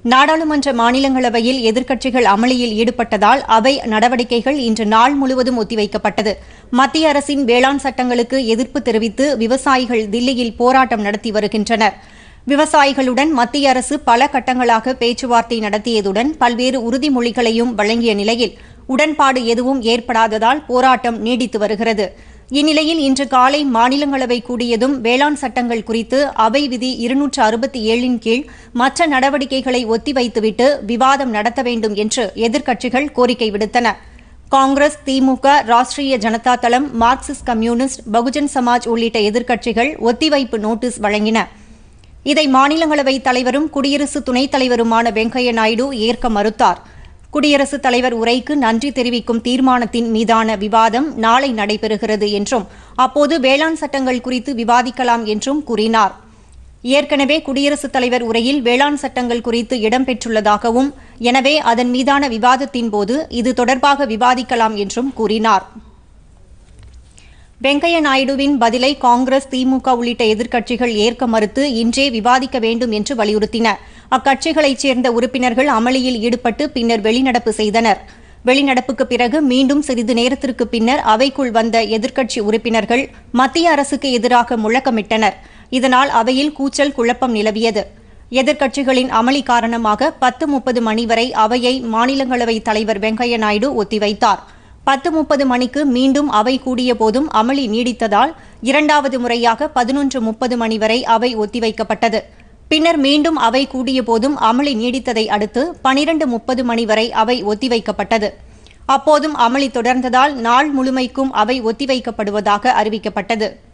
நாடாளுமன்ற மாநிலங்களவையில் எதிர்க்கட்சிகள் அமளியில் ஈடுபட்டதால் அவை நடவடிக்கைகள் இன்று நாள் முழுவதும் ஒத்திவைக்கப்பட்டது மத்திய அரசின் வேளாண் சட்டங்களுக்கு எதிர்ப்பு தெரிவித்து விவசாயிகள் தில்லியில் போராட்டம் நடத்தி வருகின்றனர் விவசாயிகளுடன் மத்திய அரசு பல கட்டங்களாக பேச்சுவார்த்தை நடத்தியதுடன் பல்வேறு உறுதிமொழிகளையும் வழங்கிய நிலையில் உடன்பாடு எதுவும் ஏற்படாததால் போராட்டம் நீடித்து வருகிறது இந்நிலையில் இன்று காலை மாநிலங்களவை கூடியதும் வேளாண் சட்டங்கள் குறித்து அவை விதி இருநூற்று அறுபத்தி ஏழின் கீழ் மற்ற நடவடிக்கைகளை ஒத்திவைத்துவிட்டு விவாதம் நடத்த வேண்டும் என்று எதிர்க்கட்சிகள் கோரிக்கை விடுத்தன காங்கிரஸ் திமுக ராஷ்டிரிய ஜனதா தளம் மார்க்சிஸ்ட் கம்யூனிஸ்ட் பகுஜன் சமாஜ் உள்ளிட்ட எதிர்க்கட்சிகள் ஒத்திவைப்பு நோட்டீஸ் வழங்கின இதை மாநிலங்களவை தலைவரும் குடியரசு துணைத் தலைவருமான வெங்கையா நாயுடு ஏற்க மறுத்தார் குடியரசுத் தலைவர் உரைக்கு நன்றி தெரிவிக்கும் தீர்மானத்தின் மீதான விவாதம் நாளை நடைபெறுகிறது என்றும் அப்போது வேளாண் சட்டங்கள் குறித்து விவாதிக்கலாம் என்றும் கூறினார் ஏற்கனவே குடியரசுத் தலைவர் உரையில் வேளாண் சட்டங்கள் குறித்து இடம்பெற்றுள்ளதாகவும் எனவே அதன் மீதான விவாதத்தின்போது இது தொடர்பாக விவாதிக்கலாம் என்றும் கூறினார் வெங்கையா நாயுடுவின் பதிலை காங்கிரஸ் திமுக உள்ளிட்ட எதிர்க்கட்சிகள் ஏற்க மறுத்து இன்றே விவாதிக்க வேண்டும் என்று வலியுறுத்தின அக்கட்சிகளைச் சேர்ந்த உறுப்பினர்கள் அமளியில் ஈடுபட்டு பின்னர் வெளிநடப்பு செய்தனர் வெளிநடப்புக்கு பிறகு மீண்டும் சிறிது நேரத்திற்கு பின்னர் அவைக்குள் வந்த எதிர்க்கட்சி உறுப்பினர்கள் மத்திய அரசுக்கு எதிராக முழக்கமிட்டனர் இதனால் அவையில் கூச்சல் குழப்பம் நிலவியது எதிர்க்கட்சிகளின் அமளி காரணமாக பத்து முப்பது மணி வரை அவையை மாநிலங்களவை தலைவர் வெங்கையா நாயுடு ஒத்திவைத்தார் பத்து முப்பது மணிக்கு மீண்டும் அவை கூடிய போதும் அமளி நீடித்ததால் இரண்டாவது முறையாக பதினொன்று முப்பது மணி வரை அவை ஒத்திவைக்கப்பட்டது பின்னர் மீண்டும் அவை கூடிய போதும் அமளி நீடித்ததை அடுத்து பனிரண்டு முப்பது மணி வரை அவை ஒத்திவைக்கப்பட்டது அப்போதும் அமளி தொடர்ந்ததால் நாள் முழுமைக்கும் அவை ஒத்திவைக்கப்படுவதாக அறிவிக்கப்பட்டது